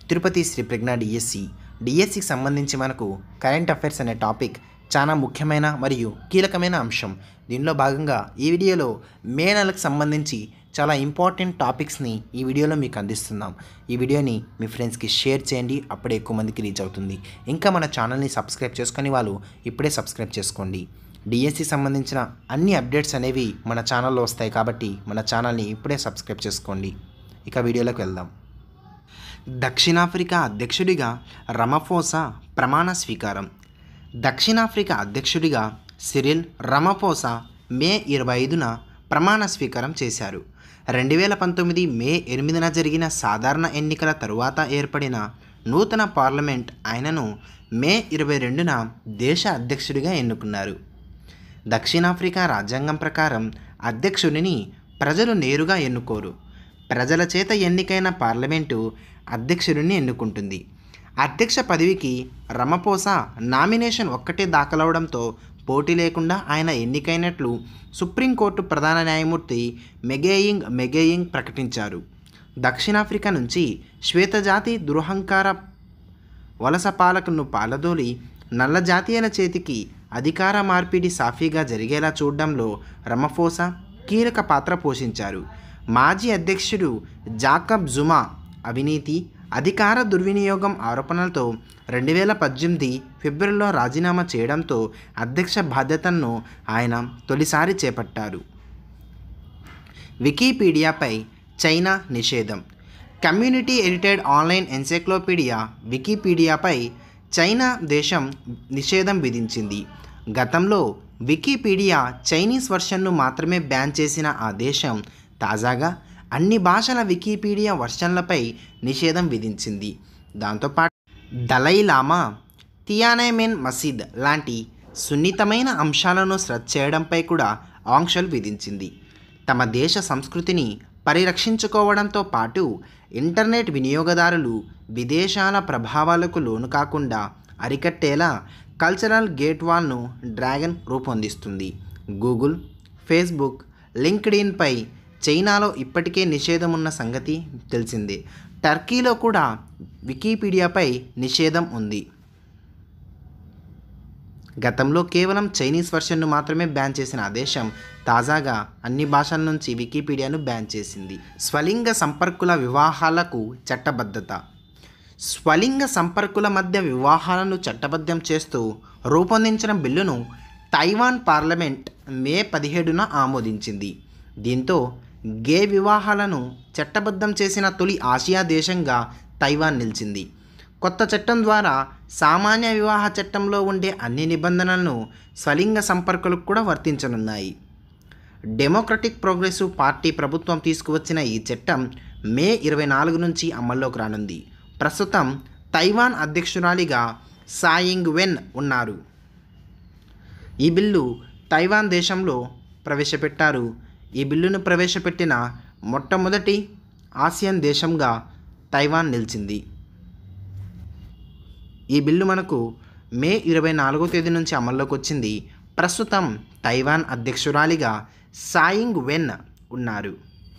తిరుపతి శ్రీ ప్రజ్ఞ DSC డిఎస్సికి సంబంధించి మనకు కరెంట్ అఫైర్స్ అనే టాపిక్ చాలా ముఖ్యమైన మరియు కీలకమైన అంశం దీనిలో భాగంగా ఈ వీడియోలో మే నెలకు సంబంధించి చాలా ఇంపార్టెంట్ టాపిక్స్ని ఈ వీడియోలో మీకు అందిస్తున్నాం ఈ వీడియోని మీ ఫ్రెండ్స్కి షేర్ చేయండి అప్పుడే ఎక్కువ మందికి రీచ్ అవుతుంది ఇంకా మన ఛానల్ని సబ్స్క్రైబ్ చేసుకొని వాళ్ళు ఇప్పుడే సబ్స్క్రైబ్ చేసుకోండి డిఎస్సి సంబంధించిన అన్ని అప్డేట్స్ అనేవి మన ఛానల్లో వస్తాయి కాబట్టి మన ఛానల్ని ఇప్పుడే సబ్స్క్రైబ్ చేసుకోండి ఇక వీడియోలోకి వెళ్దాం దక్షిణాఫ్రికా అధ్యక్షుడిగా రమఫోసా ప్రమాణ స్వీకారం దక్షిణాఫ్రికా అధ్యక్షుడిగా సిరిల్ రమఫోసా మే ఇరవై ఐదున ప్రమాణ స్వీకారం చేశారు రెండు వేల పంతొమ్మిది మే ఎనిమిదిన జరిగిన సాధారణ ఎన్నికల తరువాత ఏర్పడిన నూతన పార్లమెంట్ ఆయనను మే ఇరవై రెండున దేశ అధ్యక్షుడిగా ఎన్నుకున్నారు దక్షిణాఫ్రికా రాజ్యాంగం ప్రకారం అధ్యక్షుడిని ప్రజలు నేరుగా ఎన్నుకోరు ప్రజల చేత ఎన్నికైన పార్లమెంటు అధ్యక్షుడిని ఎన్నుకుంటుంది అధ్యక్ష పదవికి రమపోసా నామినేషన్ ఒక్కటే దాఖలవడంతో పోటీ లేకుండా ఆయన ఎన్నికైనట్లు సుప్రీంకోర్టు ప్రధాన న్యాయమూర్తి మెగేయింగ్ మెగేయింగ్ ప్రకటించారు దక్షిణాఫ్రికా నుంచి శ్వేతజాతి దురహంకార వలస పాలకులను పాలదోలి నల్ల జాతీయుల చేతికి అధికార మార్పిడి సాఫీగా జరిగేలా చూడడంలో రమఫోసా కీలక పాత్ర పోషించారు మాజీ అధ్యక్షుడు జాకబ్ జుమా అవినీతి అధికార దుర్వినియోగం ఆరోపణలతో రెండు వేల పద్దెనిమిది ఫిబ్రవరిలో రాజీనామా చేయడంతో అధ్యక్ష బాధ్యతలను ఆయన తొలిసారి చేపట్టారు వికీపీడియాపై చైనా నిషేధం కమ్యూనిటీ ఎడిటెడ్ ఆన్లైన్ ఎన్సైక్లోపీడియా వికీపీడియాపై చైనా దేశం నిషేధం విధించింది గతంలో వికీపీడియా చైనీస్ వర్షన్ను మాత్రమే బ్యాన్ చేసిన ఆ దేశం తాజాగా అన్ని భాషల వికీపీడియా వర్షన్లపై నిషేధం విధించింది దాంతోపాటు దలైలామా తియానైమెన్ మసీద్ లాంటి సున్నితమైన అంశాలను శ్రద్ధ చేయడంపై కూడా ఆంక్షలు విధించింది తమ దేశ సంస్కృతిని పరిరక్షించుకోవడంతో పాటు ఇంటర్నెట్ వినియోగదారులు విదేశాల ప్రభావాలకు లోను కాకుండా అరికట్టేలా కల్చరల్ గేట్ వాల్ను డ్రాగన్ రూపొందిస్తుంది గూగుల్ ఫేస్బుక్ లింక్డ్ఇన్పై చైనాలో ఇప్పటికే నిషేధం ఉన్న సంగతి తెలిసిందే టర్కీలో కూడా వికీపీడియాపై నిషేధం ఉంది గతంలో కేవలం చైనీస్ వర్షన్ను మాత్రమే బ్యాన్ చేసిన ఆ దేశం తాజాగా అన్ని భాషల నుంచి వికీపీడియాను బ్యాన్ చేసింది స్వలింగ సంపర్కుల వివాహాలకు చట్టబద్ధత స్వలింగ సంపర్కుల మధ్య వివాహాలను చట్టబద్ధం చేస్తూ రూపొందించిన బిల్లును తైవాన్ పార్లమెంట్ మే పదిహేడున ఆమోదించింది దీంతో గే వివాహాలను చట్టబద్ధం చేసిన తొలి ఆసియా దేశంగా తైవాన్ నిలిచింది కొత్త చట్టం ద్వారా సామాన్య వివాహ చట్టంలో ఉండే అన్ని నిబంధనలను స్వలింగ సంపర్కులకు కూడా వర్తించనున్నాయి డెమోక్రటిక్ ప్రోగ్రెసివ్ పార్టీ ప్రభుత్వం తీసుకువచ్చిన ఈ చట్టం మే ఇరవై నాలుగు నుంచి అమల్లోకి రానుంది ప్రస్తుతం తైవాన్ అధ్యక్షురాలిగా సాయింగ్ వెన్ ఉన్నారు ఈ బిల్లు తైవాన్ దేశంలో ప్రవేశపెట్టారు ఈ బిల్లును ప్రవేశపెట్టిన మొట్టమొదటి ఆసియన్ దేశంగా తైవాన్ నిలిచింది ఈ బిల్లు మనకు మే ఇరవై నాలుగో తేదీ నుంచి అమల్లోకి వచ్చింది ప్రస్తుతం తైవాన్ అధ్యక్షురాలిగా సాయింగ్ వెన్ ఉన్నారు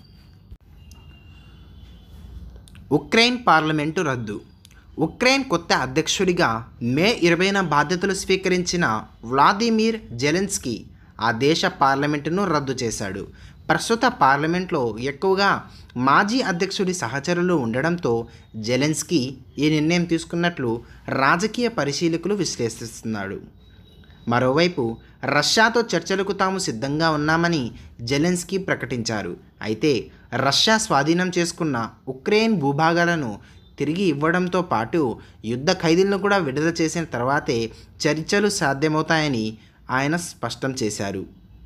ఉక్రెయిన్ పార్లమెంటు రద్దు ఉక్రెయిన్ కొత్త అధ్యక్షుడిగా మే ఇరవైన బాధ్యతలు స్వీకరించిన వ్లాదిమిర్ జెలెన్స్కీ ఆ దేశ పార్లమెంటును రద్దు చేశాడు ప్రస్తుత పార్లమెంట్లో ఎక్కువగా మాజీ అధ్యక్షుడి సహచరులు ఉండడంతో జెలెన్స్కీ ఈ నిర్ణయం తీసుకున్నట్లు రాజకీయ పరిశీలకులు విశ్లేషిస్తున్నాడు మరోవైపు రష్యాతో చర్చలకు తాము సిద్ధంగా ఉన్నామని జెలెన్స్కీ ప్రకటించారు అయితే రష్యా స్వాధీనం చేసుకున్న ఉక్రెయిన్ భూభాగాలను తిరిగి ఇవ్వడంతో పాటు యుద్ధ ఖైదీలను కూడా విడుదల చేసిన తర్వాతే చర్చలు సాధ్యమవుతాయని ఆయన స్పష్టం చేశారు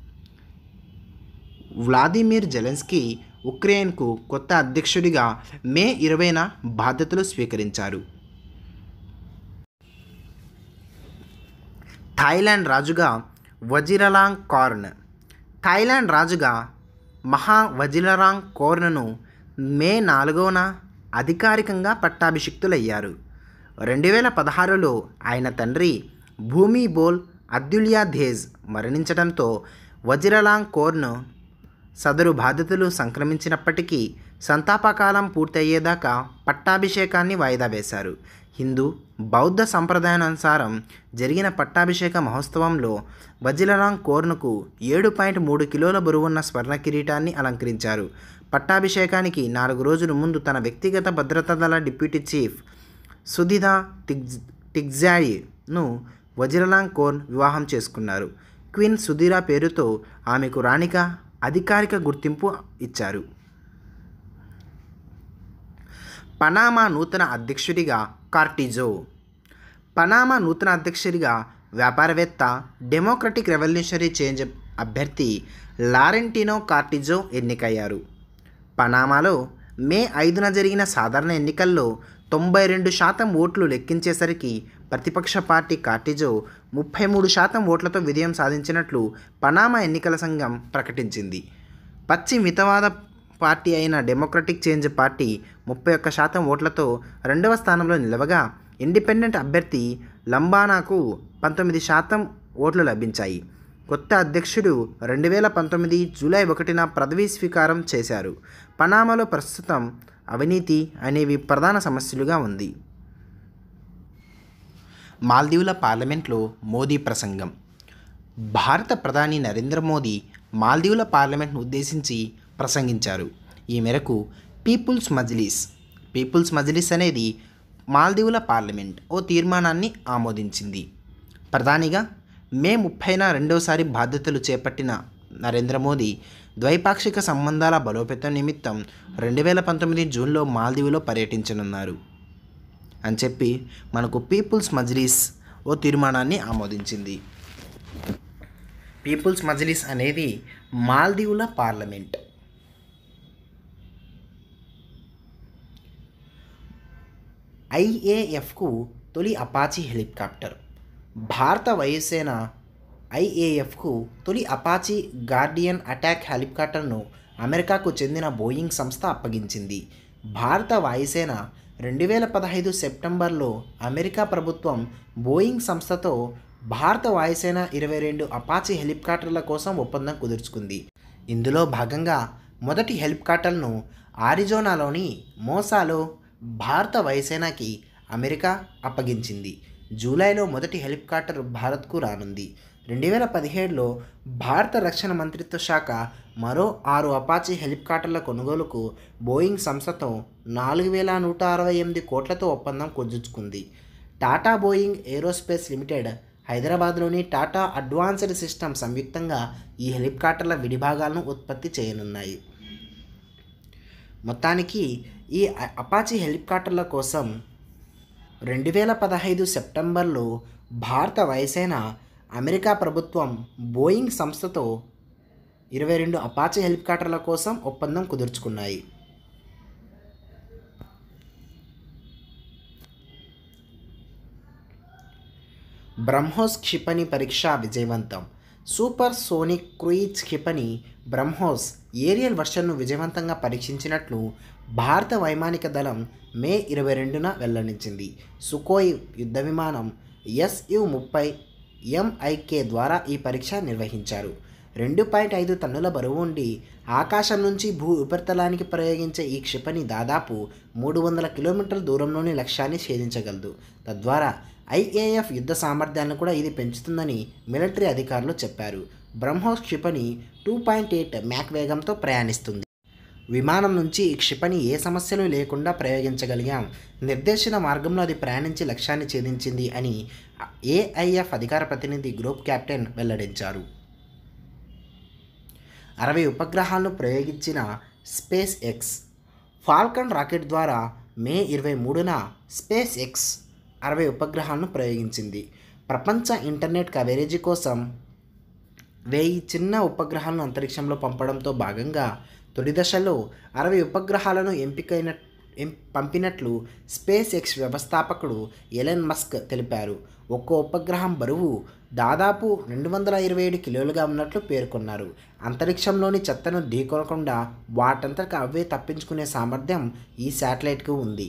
వ్లాదిమిర్ జెలెన్స్కీ ఉక్రెయిన్కు కొత్త అధ్యక్షుడిగా మే ఇరవైన బాధ్యతలు స్వీకరించారు థాయిలాండ్ రాజుగా వజిరలాంగ్ కార్న్ థాయిలాండ్ రాజుగా మహా వజిరలాంగ్ కోర్న్ను మే నాలుగవన అధికారికంగా పట్టాభిషిక్తులయ్యారు రెండు వేల పదహారులో ఆయన తండ్రి భూమి బోల్ అద్యుల్యాధేజ్ మరణించడంతో వజిరలాంగ్ కోర్ను సదరు బాధ్యతలు సంక్రమించినప్పటికీ సంతాపకాలం పూర్తయ్యేదాకా పట్టాభిషేకాన్ని వాయిదా వేశారు హిందూ బౌద్ధ సంప్రదాయానుసారం జరిగిన పట్టాభిషేక మహోత్సవంలో వజిలరాంగ్ కోర్నుకు ఏడు పాయింట్ మూడు కిలోల బరువున్న స్వర్ణ కిరీటాన్ని అలంకరించారు పట్టాభిషేకానికి నాలుగు రోజుల ముందు తన వ్యక్తిగత భద్రతా దళ డిప్యూటీ చీఫ్ సుధిదా టిగ్జ్ టిగ్జాయిను వజిరలాంగ్ కోర్న్ వివాహం చేసుకున్నారు క్వీన్ సుధీరా పేరుతో ఆమెకు రాణిగా అధికారిక గుర్తింపు ఇచ్చారు పనామా నూతన అధ్యక్షుడిగా కార్టిజో పనామా నూతన అధ్యక్షుడిగా వ్యాపారవేత్త డెమోక్రటిక్ రెవల్యూషనరీ చేంజ్ అభ్యర్థి లారెంటినో కార్టిజో ఎన్నికయ్యారు పనామాలో మే ఐదున జరిగిన సాధారణ ఎన్నికల్లో తొంభై రెండు శాతం ఓట్లు లెక్కించేసరికి ప్రతిపక్ష పార్టీ కార్టిజో ముప్పై మూడు శాతం ఓట్లతో విజయం సాధించినట్లు పనామా ఎన్నికల సంఘం ప్రకటించింది పచ్చి మితవాద పార్టీ అయిన డెమోక్రటిక్ చేంజ్ పార్టీ ముప్పై ఒక్క శాతం ఓట్లతో రెండవ స్థానంలో నిలవగా ఇండిపెండెంట్ అభ్యర్థి లంబానాకు పంతొమ్మిది శాతం ఓట్లు లభించాయి కొత్త అధ్యక్షుడు రెండు వేల పంతొమ్మిది జూలై ఒకటిన పదవీ స్వీకారం చేశారు పనామాలో ప్రస్తుతం అవినీతి అనేవి ప్రధాన సమస్యలుగా ఉంది మాల్దీవుల పార్లమెంట్లో మోదీ ప్రసంగం భారత ప్రధాని నరేంద్ర మోదీ మాల్దీవుల పార్లమెంట్ను ఉద్దేశించి ప్రసంగించారు ఈ మేరకు పీపుల్స్ మజ్లిస్ పీపుల్స్ మజ్లిస్ అనేది మాల్దీవుల పార్లమెంట్ ఓ తీర్మానాన్ని ఆమోదించింది ప్రధానిగా మే ముప్పైన రెండవసారి బాధ్యతలు చేపట్టిన నరేంద్ర మోదీ ద్వైపాక్షిక సంబంధాల బలోపేతం నిమిత్తం రెండు వేల పంతొమ్మిది జూన్లో మాల్దీవులో పర్యటించనున్నారు అని చెప్పి మనకు పీపుల్స్ మజ్లిస్ ఓ తీర్మానాన్ని ఆమోదించింది పీపుల్స్ మజ్లిస్ అనేది మాల్దీవుల పార్లమెంట్ ఐఏఎఫ్కు తొలి అపాచీ హెలికాప్టర్ భారత వాయుసేన ఐఏఎఫ్కు తొలి అపాచీ గార్డియన్ అటాక్ హెలికాప్టర్ను అమెరికాకు చెందిన బోయింగ్ సంస్థ అప్పగించింది భారత వాయుసేన రెండు వేల పదహైదు సెప్టెంబర్లో అమెరికా ప్రభుత్వం బోయింగ్ సంస్థతో భారత వాయుసేన ఇరవై రెండు అపాచీ హెలికాప్టర్ల కోసం ఒప్పందం కుదుర్చుకుంది ఇందులో భాగంగా మొదటి హెలికాప్టర్ను ఆరిజోనాలోని మోసాలో భారత వాయుసేనకి అమెరికా అప్పగించింది జూలైలో మొదటి హెలికాప్టర్ భారత్కు రానుంది రెండు వేల పదిహేడులో భారత రక్షణ మంత్రిత్వ శాఖ మరో ఆరు అపాచీ హెలికాప్టర్ల కొనుగోలుకు బోయింగ్ సంస్థతో నాలుగు వేల నూట అరవై ఎనిమిది కోట్లతో ఒప్పందం కుదుర్చుకుంది టాటా బోయింగ్ ఏరోస్పేస్ లిమిటెడ్ హైదరాబాద్లోని టాటా అడ్వాన్స్డ్ సిస్టమ్ సంయుక్తంగా ఈ హెలికాప్టర్ల విడిభాగాలను ఉత్పత్తి చేయనున్నాయి మొత్తానికి ఈ అపాచీ హెలికాప్టర్ల కోసం రెండు వేల పదహైదు సెప్టెంబర్లో భారత వాయుసేన అమెరికా ప్రభుత్వం బోయింగ్ సంస్థతో ఇరవై రెండు అపాచీ హెలికాప్టర్ల కోసం ఒప్పందం కుదుర్చుకున్నాయి బ్రహ్మోస్ క్షిపణి పరీక్ష విజయవంతం సూపర్ సోనిక్ క్రూయిజ్ క్షిపణి బ్రహ్మోస్ ఏరియల్ వర్షన్ను విజయవంతంగా పరీక్షించినట్లు భారత వైమానిక దళం మే ఇరవై రెండున వెల్లడించింది సుకోయ్ యుద్ధ విమానం ఎస్యు ముప్పై ఎంఐకే ద్వారా ఈ పరీక్ష నిర్వహించారు రెండు పాయింట్ ఐదు టన్నుల బరువు ఉండి ఆకాశం నుంచి భూ ఉపరితలానికి ప్రయోగించే ఈ క్షిపణి దాదాపు మూడు వందల కిలోమీటర్ల దూరంలోని లక్ష్యాన్ని ఛేదించగలదు తద్వారా ఐఏఎఫ్ యుద్ధ సామర్థ్యాన్ని కూడా ఇది పెంచుతుందని మిలిటరీ అధికారులు చెప్పారు బ్రహ్మోస్ క్షిపణి టూ పాయింట్ ఎయిట్ మ్యాక్ వేగంతో ప్రయాణిస్తుంది విమానం నుంచి ఈ క్షిపణి ఏ సమస్యలు లేకుండా ప్రయోగించగలిగాం నిర్దేశిత మార్గంలో అది ప్రయాణించి లక్ష్యాన్ని ఛేదించింది అని ఏఐఎఫ్ అధికార ప్రతినిధి గ్రూప్ కెప్టెన్ వెల్లడించారు అరవై ఉపగ్రహాలను ప్రయోగించిన స్పేస్ ఎక్స్ ఫాల్కన్ రాకెట్ ద్వారా మే ఇరవై మూడున స్పేస్ ఎక్స్ అరవై ఉపగ్రహాలను ప్రయోగించింది ప్రపంచ ఇంటర్నెట్ కవరేజీ కోసం వెయ్యి చిన్న ఉపగ్రహాలను అంతరిక్షంలో పంపడంతో భాగంగా తొలి దశలో అరవై ఉపగ్రహాలను ఎంపికైన ఎం పంపినట్లు స్పేస్ ఎక్స్ వ్యవస్థాపకుడు ఎలెన్ మస్క్ తెలిపారు ఒక్కో ఉపగ్రహం బరువు దాదాపు రెండు వందల ఇరవై ఏడు కిలోలుగా ఉన్నట్లు పేర్కొన్నారు అంతరిక్షంలోని చెత్తను ఢీకొనకుండా వాటంతట అవే తప్పించుకునే సామర్థ్యం ఈ శాటిలైట్కు ఉంది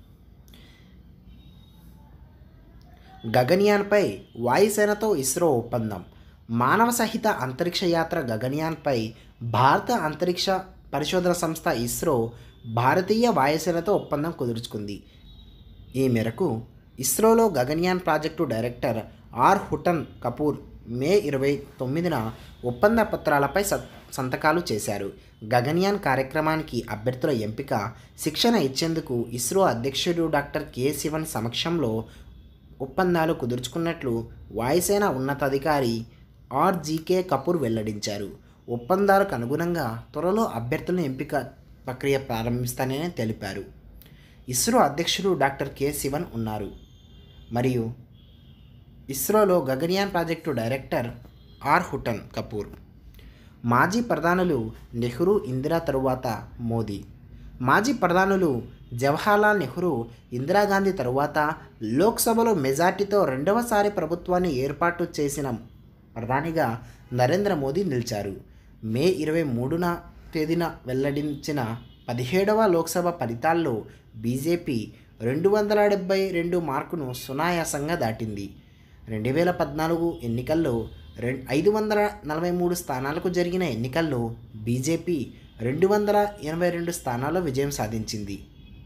గగన్యాన్పై వాయుసేనతో ఇస్రో ఒప్పందం మానవ సహిత అంతరిక్ష యాత్ర గగన్యాన్పై భారత అంతరిక్ష పరిశోధన సంస్థ ఇస్రో భారతీయ వాయుసేనతో ఒప్పందం కుదుర్చుకుంది ఈ మేరకు ఇస్రోలో Gaganyaan project director R Hutton Kapoor May ఇరవై తొమ్మిదిన ఒప్పంద పత్రాలపై స- సంతకాలు చేశారు గగన్యాన్ కార్యక్రమానికి అభ్యర్థుల ఎంపిక శిక్షణ ఇచ్చేందుకు ఇస్రో అధ్యక్షుడు డాక్టర్ కె శివన్ సమక్షంలో ఒప్పందాలు కుదుర్చుకున్నట్లు వాయుసేన ఉన్నతాధికారి ఆర్జీకే కపూర్ వెల్లడించారు ఒప్పందాలకు అనుగుణంగా త్వరలో అభ్యర్థుల ఎంపిక ప్రక్రియ ప్రారంభిస్తానని తెలిపారు ఇస్రో అధ్యక్షుడు డాక్టర్ కె శివన్ ఉన్నారు మరియు ఇస్రోలో Gaganyaan project director R Hutton Kapoor మాజీ ప్రధానులు నెహ్రూ ఇందిరా తరువాత మోదీ మాజీ ప్రధానులు జవహర్లాల్ నెహ్రూ ఇందిరాగాంధీ తరువాత లోక్సభలో మెజార్టీతో రెండవసారి ప్రభుత్వాన్ని ఏర్పాటు చేసిన ప్రధానిగా నరేంద్ర మోదీ నిలిచారు మే ఇరవై మూడున తేదీన వెల్లడించిన పదిహేడవ లోక్సభ ఫలితాల్లో బీజేపీ రెండు వందల డెబ్బై రెండు మార్కును సునాయాసంగా దాటింది రెండు వేల పద్నాలుగు ఎన్నికల్లో రెం ఐదు వందల నలభై మూడు స్థానాలకు జరిగిన ఎన్నికల్లో బీజేపీ రెండు వందల ఎనభై రెండు స్థానాల్లో విజయం సాధించింది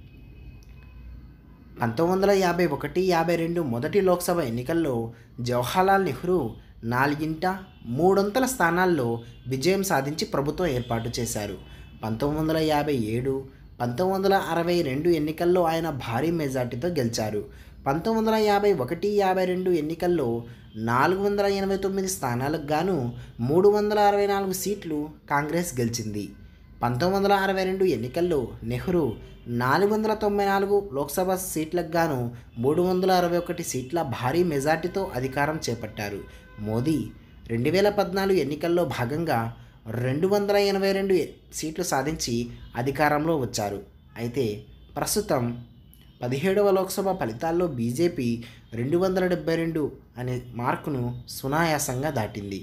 పంతొమ్మిది వందల యాభై ఒకటి యాభై రెండు మొదటి లోక్సభ ఎన్నికల్లో జవహర్లాల్ నెహ్రూ నాలుగింట మూడొంతల స్థానాల్లో విజయం సాధించి ప్రభుత్వం ఏర్పాటు చేశారు పంతొమ్మిది వందల యాభై ఏడు పంతొమ్మిది వందల అరవై రెండు ఎన్నికల్లో ఆయన భారీ మెజార్టీతో గెలిచారు పంతొమ్మిది వందల యాభై ఒకటి యాభై రెండు ఎన్నికల్లో నాలుగు వందల ఎనభై తొమ్మిది స్థానాలకు గాను మూడు వందల అరవై నాలుగు సీట్లు కాంగ్రెస్ గెలిచింది పంతొమ్మిది వందల అరవై రెండు ఎన్నికల్లో నెహ్రూ నాలుగు వందల తొంభై నాలుగు లోక్సభ సీట్లకు గాను మూడు వందల అరవై ఒకటి సీట్ల భారీ మెజార్టీతో అధికారం చేపట్టారు మోదీ రెండు వేల పద్నాలుగు ఎన్నికల్లో భాగంగా రెండు వందల ఎనభై రెండు సీట్లు సాధించి అధికారంలో వచ్చారు అయితే ప్రస్తుతం పదిహేడవ లోక్సభ ఫలితాల్లో బీజేపీ రెండు వందల డెబ్బై రెండు అనే మార్కును సునాయాసంగా దాటింది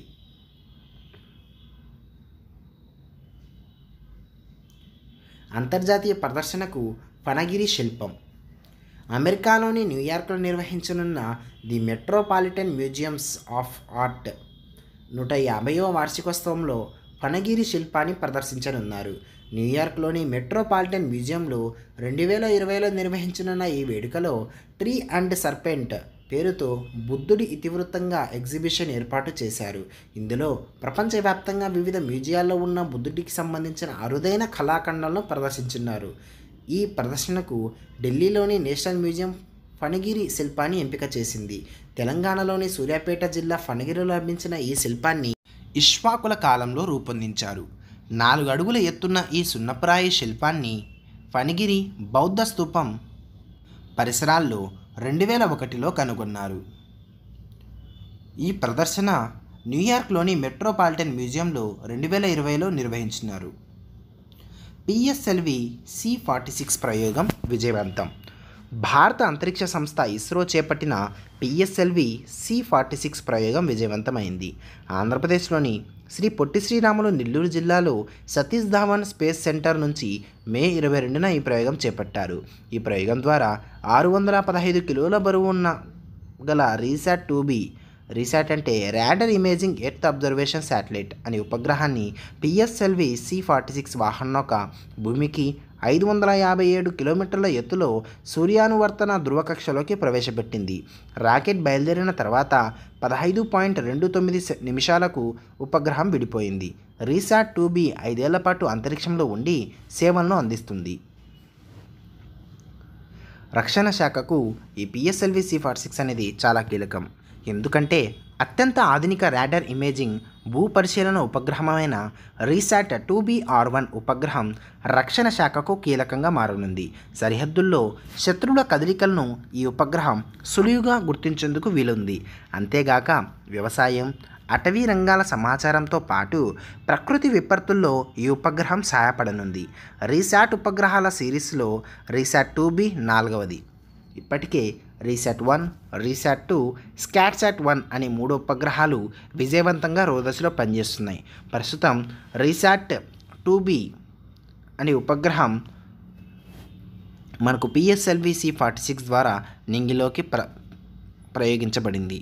అంతర్జాతీయ ప్రదర్శనకు ఫణగిరి శిల్పం అమెరికాలోని న్యూయార్క్లో నిర్వహించనున్న the Metropolitan Museums of Art నూట యాభైవ వార్షికోత్సవంలో ఫణగిరి శిల్పాన్ని ప్రదర్శించనున్నారు న్యూయార్క్లోని మెట్రోపాలిటన్ మ్యూజియంలో రెండు వేల ఇరవైలో నిర్వహించనున్న ఈ వేడుకలో ట్రీ అండ్ సర్పెంట్ పేరుతో బుద్ధుడి ఇతివృత్తంగా ఎగ్జిబిషన్ ఏర్పాటు చేశారు ఇందులో ప్రపంచవ్యాప్తంగా వివిధ మ్యూజియాల్లో ఉన్న బుద్ధుడికి సంబంధించిన అరుదైన కళాఖండాలను ప్రదర్శించున్నారు ఈ ప్రదర్శనకు ఢిల్లీలోని నేషనల్ మ్యూజియం ఫణగిరి శిల్పాన్ని ఎంపిక చేసింది తెలంగాణలోని సూర్యాపేట జిల్లా ఫణగిరిలో లభించిన ఈ శిల్పాన్ని ఇష్వాకుల కాలంలో రూపొందించారు నాలుగు అడుగుల ఎత్తున్న ఈ సున్నప్రాయి శిల్పాన్ని ఫణిగిరి బౌద్ధ స్తూపం పరిసరాల్లో రెండు వేల ఒకటిలో కనుగొన్నారు ఈ ప్రదర్శన న్యూయార్క్లోని మెట్రోపాలిటన్ మ్యూజియంలో రెండు వేల ఇరవైలో నిర్వహించినారు పిఎస్ఎల్వి సి ఫార్టీ సిక్స్ ప్రయోగం విజయవంతం భారత అంతరిక్ష సంస్థ ఇస్రో చేపట్టిన పిఎస్ఎల్వి సి ఫార్టీ సిక్స్ ప్రయోగం విజయవంతమైంది ఆంధ్రప్రదేశ్లోని శ్రీ పొట్టి శ్రీరాములు నెల్లూరు జిల్లాలో సతీష్ ధావన్ స్పేస్ సెంటర్ నుంచి మే ఇరవై రెండున ఈ ప్రయోగం చేపట్టారు ఈ ప్రయోగం ద్వారా ఆరు వందల పదహైదు కిలోల బరువు ఉన్న గల రీసాట్ టూ బి రీసాట్ అంటే radar imaging earth observation satellite అనే ఉపగ్రహాన్ని పిఎస్ఎల్వి సి ఫార్టీ సిక్స్ వాహనౌక భూమికి ఐదు వందల యాభై ఏడు కిలోమీటర్ల ఎత్తులో సూర్యానువర్తన ధ్రువకక్షలోకి ప్రవేశపెట్టింది రాకెట్ బయలుదేరిన తర్వాత పదహైదు పాయింట్ రెండు తొమ్మిది సె- నిమిషాలకు ఉపగ్రహం విడిపోయింది రీసాట్ టూ బి ఐదేళ్ల పాటు అంతరిక్షంలో ఉండి సేవలను అందిస్తుంది రక్షణ శాఖకు ఈ పిఎస్ఎల్వి సి ఫార్టీ సిక్స్ అనేది చాలా కీలకం ఎందుకంటే అత్యంత ఆధునిక రాడర్ ఇమేజింగ్ భూ పరిశీలన ఉపగ్రహమైన రీసాట్ టూ ఆర్ వన్ ఉపగ్రహం రక్షణ శాఖకు కీలకంగా మారనుంది సరిహద్దుల్లో శత్రువుల కదలికలను ఈ ఉపగ్రహం సులువుగా గుర్తించేందుకు వీలుంది అంతేగాక వ్యవసాయం అటవీ రంగాల సమాచారంతో పాటు ప్రకృతి విపత్తుల్లో ఈ ఉపగ్రహం సహాయపడనుంది రీసాట్ ఉపగ్రహాల సిరీస్లో రీసాట్ టూ బి నాలుగవది ఇప్పటికే RISAT one RISAT two SCATSAT one అనే మూడు ఉపగ్రహాలు విజయవంతంగా రోదశలో పనిచేస్తున్నాయి ప్రస్తుతం రీసాట్ టూ బి అనే ఉపగ్రహం మనకు పిఎస్ఎల్వి సి ఫార్టీ సిక్స్ ద్వారా నింగిలోకి ప్ర ప్రయోగించబడింది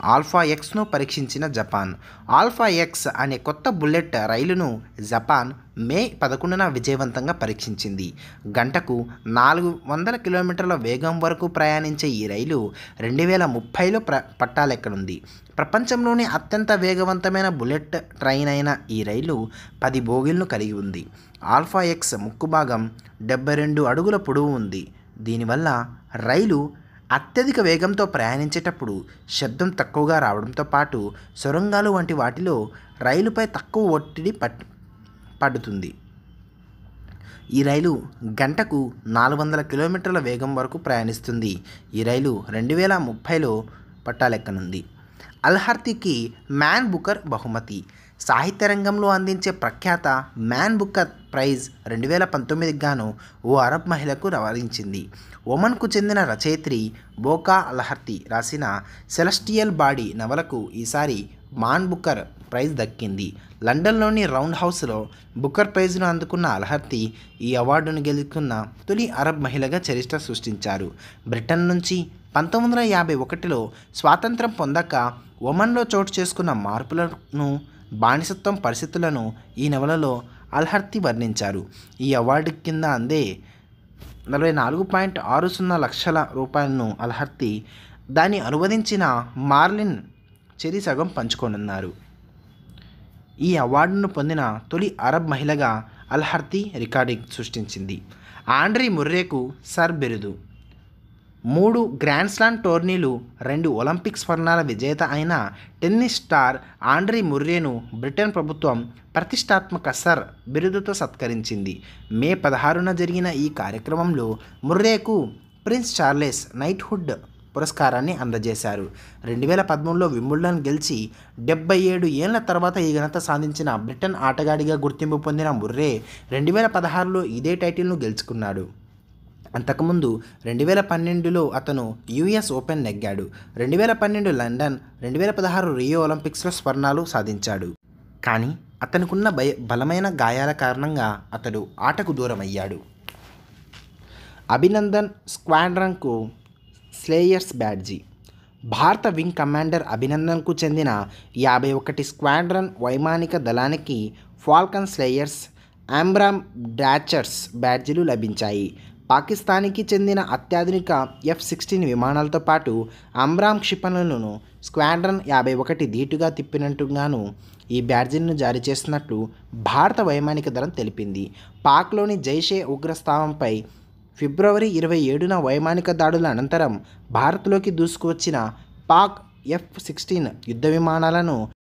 ఆల్ఫా ఎక్స్ను పరీక్షించిన జపాన్ ఆల్ఫా ఎక్స్ అనే కొత్త బుల్లెట్ రైలును జపాన్ మే పదకొండున విజయవంతంగా పరీక్షించింది గంటకు నాలుగు వందల కిలోమీటర్ల వేగం వరకు ప్రయాణించే ఈ రైలు రెండు వేల ముప్పైలో ప్ర పట్టాలెక్కనుంది ప్రపంచంలోనే అత్యంత వేగవంతమైన బుల్లెట్ ట్రైన్ అయిన ఈ రైలు పది బోగిలను కలిగి ఉంది ఆల్ఫా ఎక్స్ ముక్కు భాగం డెబ్బై రెండు అడుగుల పొడవు ఉంది దీనివల్ల రైలు అత్యధిక వేగంతో ప్రయాణించేటప్పుడు శబ్దం తక్కువగా రావడంతో పాటు సొరంగాలు వంటి వాటిలో రైలుపై తక్కువ ఒత్తిడి పట్ పడుతుంది ఈ రైలు గంటకు నాలుగు వందల కిలోమీటర్ల వేగం వరకు ప్రయాణిస్తుంది ఈ రైలు రెండు వేల ముప్పైలో పట్టాలెక్కనుంది అల్హర్తికి మ్యాన్ బుకర్ బహుమతి సాహిత్య రంగంలో అందించే ప్రఖ్యాత మ్యాన్ బుకర్ ప్రైజ్ రెండు వేల పంతొమ్మిదికి గాను ఓ అరబ్ మహిళకు వరించింది ఒమన్కు చెందిన రచయిత్రి బోకా అల్హర్తి రాసిన సెలస్టియల్ బాడీ నవలకు ఈసారి మాన్ బుకర్ ప్రైజ్ దక్కింది లండన్లోని రౌండ్ హౌస్లో బుకర్ ప్రైజ్ను అందుకున్న అల్హర్తి ఈ అవార్డును గెలుచుకున్న తొలి అరబ్ మహిళగా చరిత్ర సృష్టించారు బ్రిటన్ నుంచి పంతొమ్మిది వందల యాభై ఒకటిలో స్వాతంత్రం పొందాక ఒమన్లో చోటు చేసుకున్న మార్పులను బానిసత్వం పరిస్థితులను ఈ నవలలో అల్హర్తి వర్ణించారు ఈ అవార్డు కింద అందే నలభై నాలుగు పాయింట్ ఆరు సున్నా లక్షల రూపాయలను అల్హర్తి దాన్ని అనువదించిన మార్లిన్ చెరి సగం పంచుకోనున్నారు ఈ అవార్డును పొందిన తొలి అరబ్ మహిళగా అల్హర్తి రికార్డింగ్ సృష్టించింది ఆండ్రీ ముర్రేకు సర్ బిరుదు మూడు గ్రాండ్ స్లామ్ టోర్నీలు రెండు ఒలింపిక్ స్వర్ణాల విజేత అయిన టెన్నిస్ స్టార్ ఆండ్రీ ముర్రేను బ్రిటన్ ప్రభుత్వం ప్రతిష్టాత్మక సర్ బిరుదుతో సత్కరించింది మే పదహారున జరిగిన ఈ కార్యక్రమంలో ముర్రేకు ప్రిన్స్ చార్లెస్ నైట్హుడ్ పురస్కారాన్ని అందజేశారు రెండు వేల పదమూడులో వింబుల్డన్ గెలిచి డెబ్బై ఏడు ఏళ్ల తర్వాత ఈ ఘనత సాధించిన బ్రిటన్ ఆటగాడిగా గుర్తింపు పొందిన ముర్రే రెండు వేల పదహారులో ఇదే టైటిల్ను గెలుచుకున్నాడు అంతకుముందు రెండు వేల పన్నెండులో అతను యుఎస్ ఓపెన్ నెగ్గాడు రెండు వేల పన్నెండు లండన్ రెండు వేల పదహారు రియో ఒలింపిక్స్లో స్వర్ణాలు సాధించాడు కానీ అతనుకున్న భయ బలమైన గాయాల కారణంగా అతడు ఆటకు దూరమయ్యాడు అభినందన్ స్క్వాడ్రన్కు స్లేయర్స్ బ్యాడ్జీ భారత వింగ్ కమాండర్ అభినందన్కు చెందిన యాభై ఒకటి స్క్వాడ్రన్ వైమానిక దళానికి ఫాల్కన్ స్లేయర్స్ ఆంబ్రామ్ డాచర్స్ బ్యాడ్జీలు లభించాయి పాకిస్తాన్కి చెందిన అత్యాధునిక ఎఫ్ సిక్స్టీన్ విమానాలతో పాటు అమ్రామ్ క్షిపణులను స్క్వాడ్రన్ యాభై ఒకటి ధీటుగా తిప్పినట్టుగాను ఈ బ్యాడ్జీలను జారీ చేస్తున్నట్లు భారత వైమానిక దళం తెలిపింది పాక్లోని జైషే ఉగ్రస్థావంపై ఫిబ్రవరి ఇరవై ఏడున వైమానిక దాడుల అనంతరం భారత్లోకి దూసుకువచ్చిన పాక్ ఎఫ్ సిక్స్టీన్ యుద్ధ విమానాలను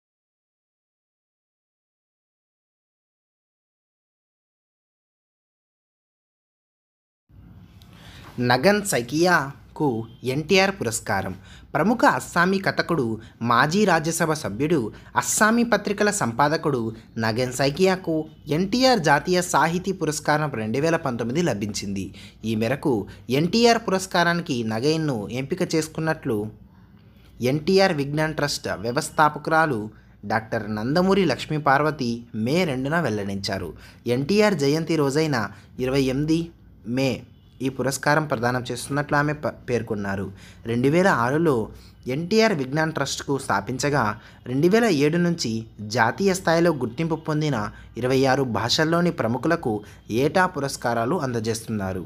నగన్ సైకియాకు ఎన్టీఆర్ పురస్కారం ప్రముఖ అస్సామీ కథకుడు మాజీ రాజ్యసభ సభ్యుడు అస్సామీ పత్రికల సంపాదకుడు నగన్ సైకియాకు ఎన్టీఆర్ జాతీయ సాహితీ పురస్కారం రెండు వేల పంతొమ్మిది లభించింది ఈ మేరకు ఎన్టీఆర్ పురస్కారానికి నగైన్ను ఎంపిక చేసుకున్నట్లు ఎన్టీఆర్ విజ్ఞాన్ ట్రస్ట్ వ్యవస్థాపకురాలు డాక్టర్ నందమూరి లక్ష్మీ పార్వతి మే రెండున వెల్లడించారు ఎన్టీఆర్ జయంతి రోజైన ఇరవై ఎనిమిది మే ఈ పురస్కారం ప్రదానం చేస్తున్నట్లు ఆమె ప- పేర్కొన్నారు రెండు వేల ఆరులో ఎన్టీఆర్ విజ్ఞాన్ ట్రస్ట్కు స్థాపించగా రెండు వేల ఏడు నుంచి జాతీయ స్థాయిలో గుర్తింపు పొందిన ఇరవై ఆరు భాషల్లోని ప్రముఖులకు ఏటా పురస్కారాలు అందజేస్తున్నారు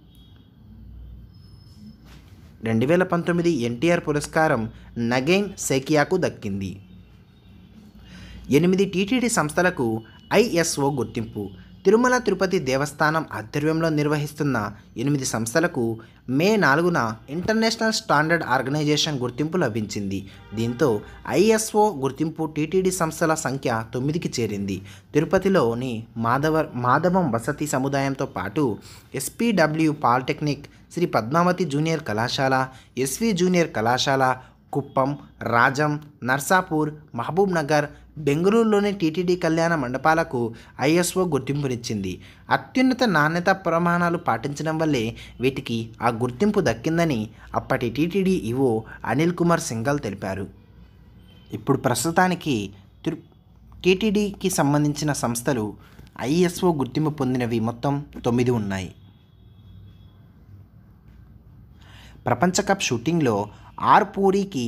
రెండు వేల పంతొమ్మిది ఎన్టీఆర్ పురస్కారం నగైన్ సేకియాకు దక్కింది ఎనిమిది టీటీడీ సంస్థలకు ఐఎస్ఓ గుర్తింపు తిరుమల తిరుపతి దేవస్థానం ఆధ్వర్యంలో నిర్వహిస్తున్న ఎనిమిది సంస్థలకు మే నాలుగున ఇంటర్నేషనల్ స్టాండర్డ్ ఆర్గనైజేషన్ గుర్తింపు లభించింది దీంతో ఐఎస్ఓ గుర్తింపు టీటీడీ సంస్థల సంఖ్య తొమ్మిదికి చేరింది తిరుపతిలోని మాధవ మాధవం వసతి సముదాయంతో పాటు SPW polytechnic Sri Padmavathi junior కళాశాల ఎస్వి జూనియర్ కళాశాల కుప్పం రాజం నర్సాపూర్ మహబూబ్ నగర్ బెంగళూరులోని టీటీడీ కళ్యాణ మండపాలకు ఐఎస్ఓ గుర్తింపునిచ్చింది అత్యున్నత నాణ్యత ప్రమాణాలు పాటించడం వల్లే వీటికి ఆ గుర్తింపు దక్కిందని అప్పటి టీటీడీ ఈవో అనిల్ కుమార్ సింఘాల్ తెలిపారు ఇప్పుడు ప్రస్తుతానికి తిరు టీటీడీకి సంబంధించిన సంస్థలు ఐఎస్ఓ గుర్తింపు పొందినవి మొత్తం తొమ్మిది ఉన్నాయి ప్రపంచ కప్ షూటింగ్లో ఆర్ పూరికి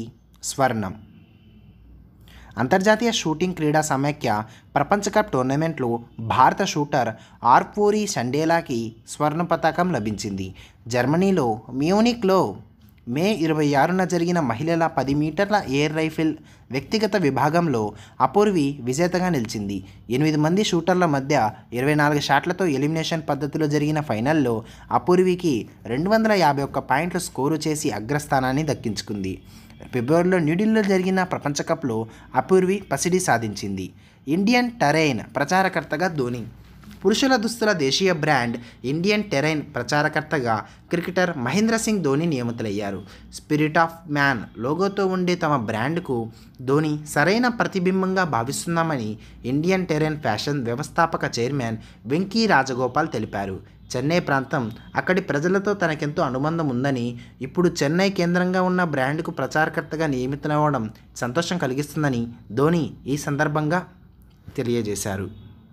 స్వర్ణం అంతర్జాతీయ షూటింగ్ క్రీడా సమైక్య ప్రపంచ కప్ టోర్నమెంట్లో భారత షూటర్ ఆర్పూరి షండేలాకి స్వర్ణ పతాకం లభించింది జర్మనీలో మ్యూనిక్లో మే ఇరవై ఆరున జరిగిన మహిళల పది మీటర్ల ఎయిర్ రైఫిల్ వ్యక్తిగత విభాగంలో అపూర్వి విజేతగా నిలిచింది ఎనిమిది మంది షూటర్ల మధ్య ఇరవై నాలుగు షాట్లతో ఎలిమినేషన్ పద్ధతిలో జరిగిన ఫైనల్లో అపూర్వికి రెండు వందల యాభై ఒక్క పాయింట్లు స్కోరు చేసి అగ్రస్థానాన్ని దక్కించుకుంది ఫిబ్రవరిలో న్యూఢిల్లీలో జరిగిన ప్రపంచ కప్లో అపూర్వి పసిడి సాధించింది ఇండియన్ టెరైన్ ప్రచారకర్తగా ధోని పురుషుల దుస్తుల దేశీయ బ్రాండ్ ఇండియన్ టెరైన్ ప్రచారకర్తగా క్రికెటర్ మహేంద్ర సింగ్ ధోని నియమితులయ్యారు స్పిరిట్ ఆఫ్ మ్యాన్ లోగోతో ఉండే తమ బ్రాండ్కు ధోని సరైన ప్రతిబింబంగా భావిస్తున్నామని ఇండియన్ టెరైన్ ఫ్యాషన్ వ్యవస్థాపక చైర్మన్ వెంకీ రాజగోపాల్ తెలిపారు చెన్నై ప్రాంతం అక్కడి ప్రజలతో తనకెంతో అనుబంధం ఉందని ఇప్పుడు చెన్నై కేంద్రంగా ఉన్న బ్రాండ్కు ప్రచారకర్తగా నియమితులవ్వడం సంతోషం కలిగిస్తుందని ధోని ఈ సందర్భంగా తెలియజేశారు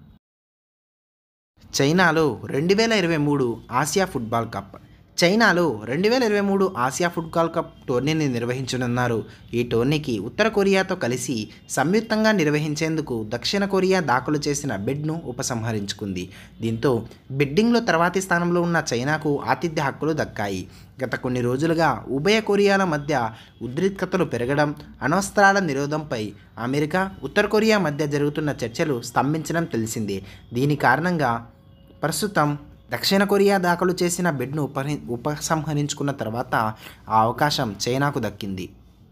చైనాలో రెండు వేల ఇరవై మూడు ఆసియా ఫుట్బాల్ కప్ చైనాలో రెండు వేల ఇరవై మూడు ఆసియా ఫుట్బాల్ కప్ టోర్నీని నిర్వహించనున్నారు ఈ టోర్నీకి ఉత్తర కొరియాతో కలిసి సంయుక్తంగా నిర్వహించేందుకు దక్షిణ కొరియా దాఖలు చేసిన బిడ్ను ఉపసంహరించుకుంది దీంతో బిడ్డింగ్లో తర్వాతి స్థానంలో ఉన్న చైనాకు ఆతిథ్య హక్కులు దక్కాయి గత కొన్ని రోజులుగా ఉభయ కొరియాల మధ్య ఉద్రిక్తతలు పెరగడం అణవస్త్రాల నిరోధంపై అమెరికా ఉత్తర కొరియా మధ్య జరుగుతున్న చర్చలు స్తంభించడం తెలిసిందే దీని కారణంగా ప్రస్తుతం దక్షిణ కొరియా దాఖలు చేసిన బిడ్ను ఉపరి ఉపసంహరించుకున్న తర్వాత ఆ అవకాశం చైనాకు దక్కింది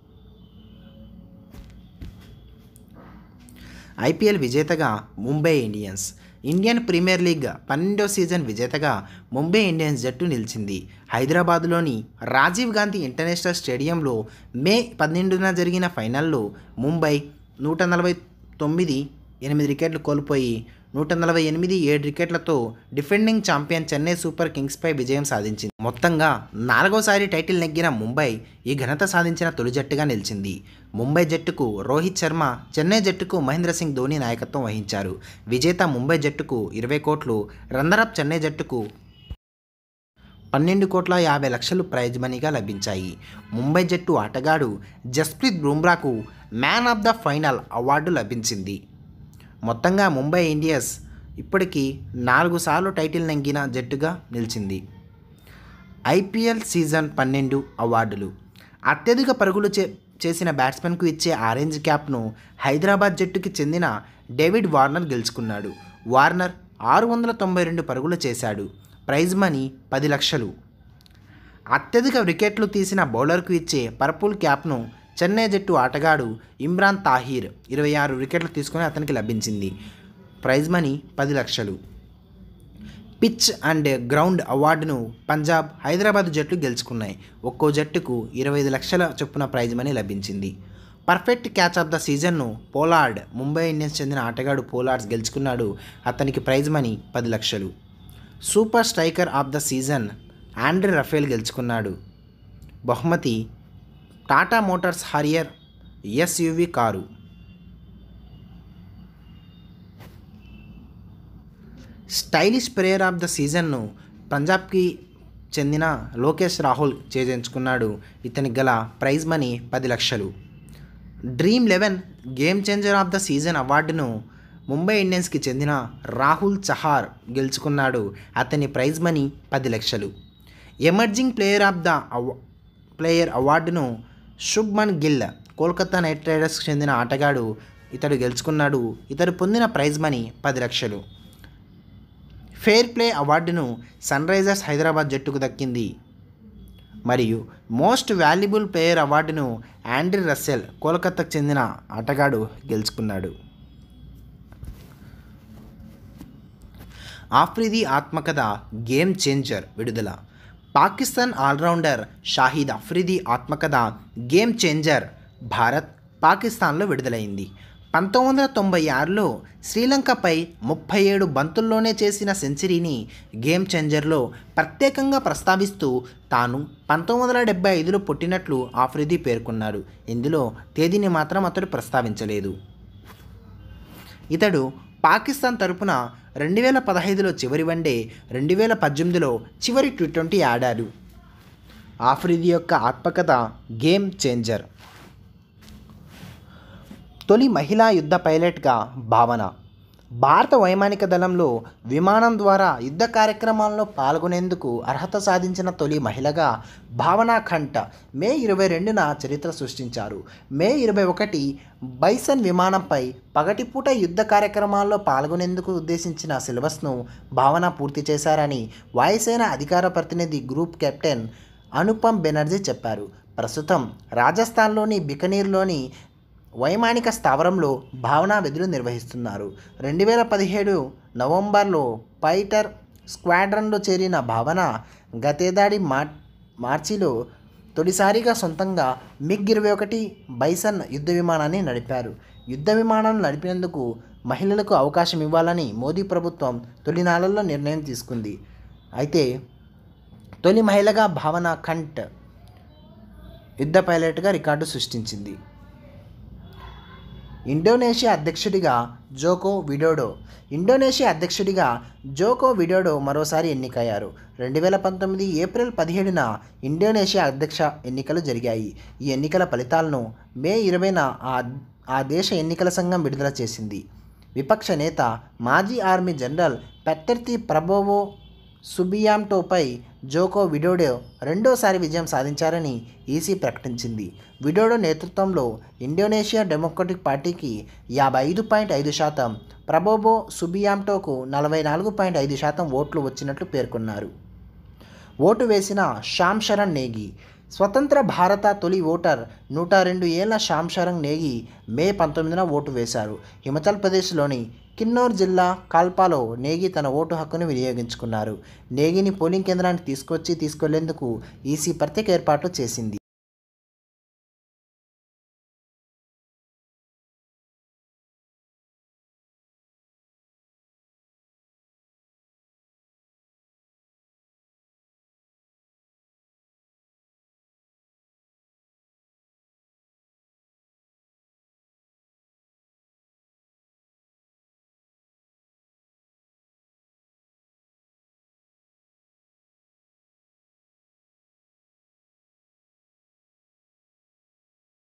ఐపీఎల్ విజేతగా Mumbai Indians Indian Premier League పన్నెండో సీజన్ విజేతగా ముంబై ఇండియన్స్ జట్టు నిలిచింది హైదరాబాదులోని రాజీవ్ గాంధీ ఇంటర్నేషనల్ స్టేడియంలో మే పన్నెండున జరిగిన ఫైనల్లో ముంబై నూట నలభై తొమ్మిది ఎనిమిది వికెట్లు కోల్పోయి నూట నలభై ఎనిమిది ఏడు వికెట్లతో డిఫెండింగ్ ఛాంపియన్ చెన్నై సూపర్ కింగ్స్పై విజయం సాధించింది మొత్తంగా నాలుగోసారి టైటిల్ నెగ్గిన ముంబై ఈ ఘనత సాధించిన తొలి జట్టుగా నిలిచింది ముంబై జట్టుకు రోహిత్ శర్మ చెన్నై జట్టుకు మహేంద్ర సింగ్ ధోని నాయకత్వం వహించారు విజేత ముంబై జట్టుకు ఇరవై కోట్లు రన్నరప్ చెన్నై జట్టుకు పన్నెండు కోట్ల యాభై లక్షలు ప్రైజ్ మనీగా లభించాయి ముంబై జట్టు ఆటగాడు జస్ప్రీత్ బుమ్రాకు man of the final award లభించింది మొత్తంగా ముంబై ఇండియన్స్ ఇప్పటికీ నాలుగు సార్లు టైటిల్ నెగ్గిన జట్టుగా నిలిచింది ఐపీఎల్ సీజన్ పన్నెండు అవార్డులు అత్యధిక పరుగులు చే చేసిన బ్యాట్స్మెన్కు ఇచ్చే ఆరెంజ్ క్యాప్ను హైదరాబాద్ జట్టుకి చెందిన డేవిడ్ వార్నర్ గెలుచుకున్నాడు వార్నర్ ఆరు వందల తొంభై రెండు పరుగులు చేశాడు ప్రైజ్ మనీ పది లక్షలు అత్యధిక వికెట్లు తీసిన బౌలర్కు ఇచ్చే పర్పుల్ క్యాప్ను చెన్నై జట్టు ఆటగాడు ఇమ్రాన్ తాహీర్ ఇరవై ఆరు వికెట్లు తీసుకుని అతనికి లభించింది ప్రైజ్ మనీ పది లక్షలు పిచ్ అండ్ గ్రౌండ్ అవార్డును పంజాబ్ హైదరాబాద్ జట్లు గెలుచుకున్నాయి ఒక్కో జట్టుకు ఇరవై ఐదు లక్షల చొప్పున ప్రైజ్ మనీ లభించింది పర్ఫెక్ట్ క్యాచ్ ఆఫ్ ద సీజన్ను పోలార్డ్ ముంబై ఇండియన్స్ చెందిన ఆటగాడు పోలార్డ్స్ గెలుచుకున్నాడు అతనికి ప్రైజ్ మనీ పది లక్షలు super striker of the season Andre రఫేల్ గెలుచుకున్నాడు బహుమతి Tata Motors Harrier SUV car stylish player of the సీజన్ను పంజాబ్కి చెందిన లోకేష్ రాహుల్ చేజించుకున్నాడు ఇతనికి గల ప్రైజ్ మనీ పది లక్షలు Dream Eleven game changer of the season అవార్డును ముంబై ఇండియన్స్కి చెందిన రాహుల్ చహార్ గెలుచుకున్నాడు అతని ప్రైజ్ మనీ పది లక్షలు ఎమర్జింగ్ ప్లేయర్ ఆఫ్ ద అవ ప్లేయర్ అవార్డును శుభ్మన్ గిల్ కోల్కతా నైట్ రైడర్స్కి చెందిన ఆటగాడు ఇతడు గెలుచుకున్నాడు ఇతడు పొందిన ప్రైజ్ మనీ పది లక్షలు ఫెయిర్ ప్లే అవార్డును సన్ రైజర్స్ హైదరాబాద్ జట్టుకు దక్కింది మరియు మోస్ట్ వాల్యుబుల్ ప్లేయర్ అవార్డును ఆండ్రీ రస్సెల్ కోల్కతాకు చెందిన ఆటగాడు గెలుచుకున్నాడు ఆఫ్రిది ఆత్మకథ గేమ్ చేంజర్ విడుదల పాకిస్తాన్ ఆల్రౌండర్ షాహిద్ అఫ్రిది ఆత్మకథ గేమ్ చేంజర్ భారత్ పాకిస్తాన్లో విడుదలైంది పంతొమ్మిది వందల తొంభై ఆరులో శ్రీలంకపై ముప్పై ఏడు బంతుల్లోనే చేసిన సెంచరీని గేమ్ చేంజర్లో ప్రత్యేకంగా ప్రస్తావిస్తూ తాను పంతొమ్మిది వందల డెబ్బై ఐదులో పుట్టినట్లు ఆఫ్రిది పేర్కొన్నాడు ఇందులో తేదీని మాత్రం అతడు ప్రస్తావించలేదు ఇతడు పాకిస్తాన్ తరపున రెండు వేల పదహైదులో చివరి వన్డే రెండు వేల పద్దెనిమిదిలో చివరి టీ ట్వంటీ ఆడాడు ఆఫ్రిది యొక్క ఆత్మకథ గేమ్ చేంజర్ తొలి మహిళా యుద్ధ పైలట్గా భావన భారత వైమానిక దళంలో విమానం ద్వారా యుద్ధ కార్యక్రమాల్లో పాల్గొనేందుకు అర్హత సాధించిన తొలి మహిళగా భావన ఖంట్ మే ఇరవై రెండున చరిత్ర సృష్టించారు మే ఇరవై ఒకటి బైసన్ విమానంపై పగటిపూట యుద్ధ కార్యక్రమాల్లో పాల్గొనేందుకు ఉద్దేశించిన సిలబస్ను భావన పూర్తి చేశారని వాయుసేన అధికార ప్రతినిధి గ్రూప్ కెప్టెన్ అనుపమ్ బెనర్జీ చెప్పారు ప్రస్తుతం రాజస్థాన్లోని బికనీర్లోని వైమానిక స్థావరంలో భావన విధులు నిర్వహిస్తున్నారు రెండు వేల పదిహేడు నవంబర్లో ఫైటర్ స్క్వాడ్రన్లో చేరిన భావన గతేదాడి మార్ మార్చిలో తొలిసారిగా సొంతంగా మిగ్ ఇరవై ఒకటి బైసన్ యుద్ధ విమానాన్ని నడిపారు యుద్ధ విమానం నడిపేందుకు మహిళలకు అవకాశం ఇవ్వాలని మోదీ ప్రభుత్వం తొలినాళ్లలో నిర్ణయం తీసుకుంది అయితే తొలి మహిళగా భావన ఖంట్ యుద్ధ పైలట్గా రికార్డు సృష్టించింది ఇండోనేషియా అధ్యక్షుడిగా జోకో విడోడో ఇండోనేషియా అధ్యక్షుడిగా జోకో విడోడో మరోసారి ఎన్నికయ్యారు రెండు వేల పంతొమ్మిది ఏప్రిల్ పదిహేడున ఇండోనేషియా అధ్యక్ష ఎన్నికలు జరిగాయి ఈ ఎన్నికల ఫలితాలను మే ఇరవైన ఆ ఆ దేశ ఎన్నికల సంఘం విడుదల చేసింది విపక్ష నేత మాజీ ఆర్మీ జనరల్ పెత్తర్తి ప్రభోవో సుబియాంటోపై జోకో విడోడో రెండోసారి విజయం సాధించారని ఈసీ ప్రకటించింది విడోడో నేతృత్వంలో ఇండోనేషియా డెమోక్రటిక్ పార్టీకి యాభై ఐదు పాయింట్ ఐదు శాతం ప్రభోబో సుబియాంటోకు నలభై నాలుగు పాయింట్ ఐదు శాతం ఓట్లు వచ్చినట్లు పేర్కొన్నారు ఓటు వేసిన శ్యామ్ శరణ్ నేగి స్వతంత్ర భారత తొలి ఓటర్ నూట రెండు ఏళ్ల శ్యామ్ శరణ్ నేగి మే పంతొమ్మిదిన ఓటు వేశారు హిమాచల్ ప్రదేశ్లోని కిన్నౌర్ జిల్లా కాల్పాలో నేగి తన ఓటు హక్కును వినియోగించుకున్నారు నేగిని పోలింగ్ కేంద్రానికి తీసుకొచ్చి తీసుకెళ్లేందుకు ఈసీ ప్రత్యేక ఏర్పాట్లు చేసింది